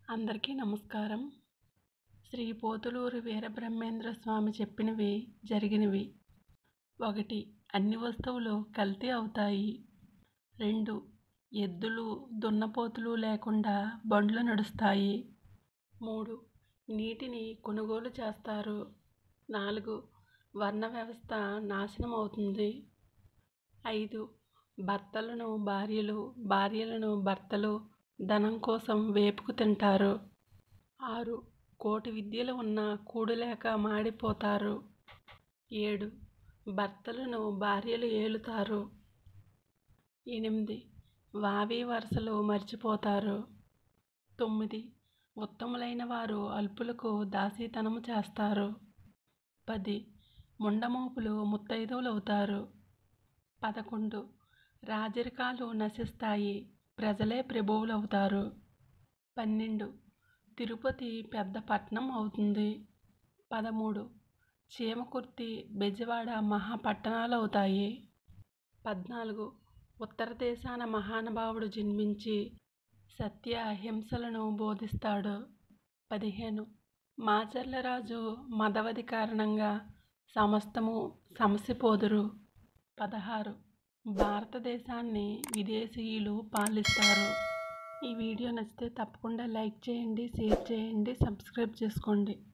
అందరికీ నమస్కారం శ్రీ పోతులూరి వీరబ్రహ్మేంద్ర స్వామి చెప్పినవి జరిగినవి ఒకటి అన్ని వస్తువులు కల్తీ అవుతాయి రెండు ఎద్దులు దున్నపోతులు లేకుండా బండ్లు నడుస్తాయి మూడు నీటిని కొనుగోలు చేస్తారు నాలుగు వర్ణ వ్యవస్థ నాశనం అవుతుంది ఐదు భర్తలను భార్యలు భార్యలను భర్తలు ధనం కోసం వేపుకు తింటారు ఆరు కోటి విద్యలు ఉన్న కూడులేక మాడిపోతారు ఏడు భర్తలను భార్యలు ఏలుతారు ఎనిమిది వావి వరుసలు మర్చిపోతారు తొమ్మిది ఉత్తములైన వారు అల్పులకు దాసీతనము చేస్తారు పది ముండమోపులు ముత్తైదువులవుతారు పదకొండు రాజరికాలు నశిస్తాయి ప్రజలే ప్రభువులవుతారు పన్నెండు తిరుపతి పెద్ద పట్టణం అవుతుంది పదమూడు చీమకుర్తి బెజవాడ మహాపట్టణాలు అవుతాయి పద్నాలుగు ఉత్తర దేశాన మహానుభావుడు జన్మించి సత్య అహింసలను బోధిస్తాడు పదిహేను మాచర్లరాజు మదవది కారణంగా సమస్తము సమసిపోదురు పదహారు భారతదేశాన్ని విదేశీయులు పాలిస్తారు ఈ వీడియో నచ్చితే తప్పకుండా లైక్ చేయండి షేర్ చేయండి సబ్స్క్రైబ్ చేసుకోండి